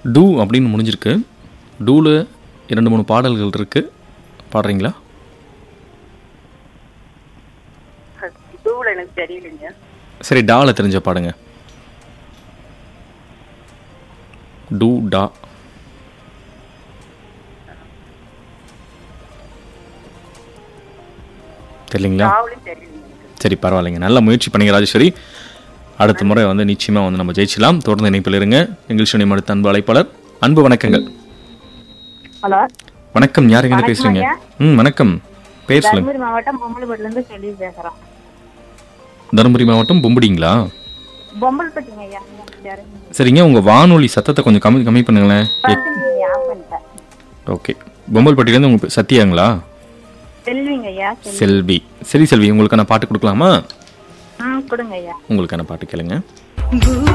Two அப்படின்னு முடிஞ்சிருக்கு டூவில் இரண்டு மூணு பாடல்கள் இருக்குது பாடுறீங்களா டூல எனக்கு தெரியலைங்க சரி டால தெரிஞ்ச பாடுங்க டூ டா தெரியலீங்களா டாவலும் தெரியலைங்க எனக்கு. சரி பரவாயில்லைங்க நல்ல முயற்சி பண்ணீங்க ராஜேஸ்வரி அடுத்த முறை வந்து நிச்சயமாக வந்து நம்ம ஜெயிச்சலாம் தொடர்ந்து இணைப்பில் இருங்க இங்கிலீஷ் உனியம் அடுத்த அன்பு அழைப்பாளர் அன்பு வணக்கங்கள் ஹலோ வணக்கம் யார் எங்க பேசுறீங்க ம் வணக்கம் பேர் சொல்லுங்க தருமபுரி மாவட்டம் பொம்மல்பட்டில இருந்து சொல்லி பேசுறோம் தருமபுரி மாவட்டம் பொம்புடிங்களா பொம்மல்பட்டிங்க ஐயா யாரு? சரிங்க உங்க வானொலி சத்தத்தை கொஞ்சம் கம்மி கம்மி பண்ணுங்களேன் பர்சன்டேஜ் ஆஃப் பண்ணிட்டேன் ஓகே பொம்பல்பட்டியிலேருந்து உங்க பே- சத்யாங்களா செல்விங்க ஐயா செல்வி செல்வி சரி செல்வி உங்களுக்கான பாட்டு கொடுக்கலாமா ம் கொடுங்க ஐயா உங்களுக்கான பாட்டு கேளுங்க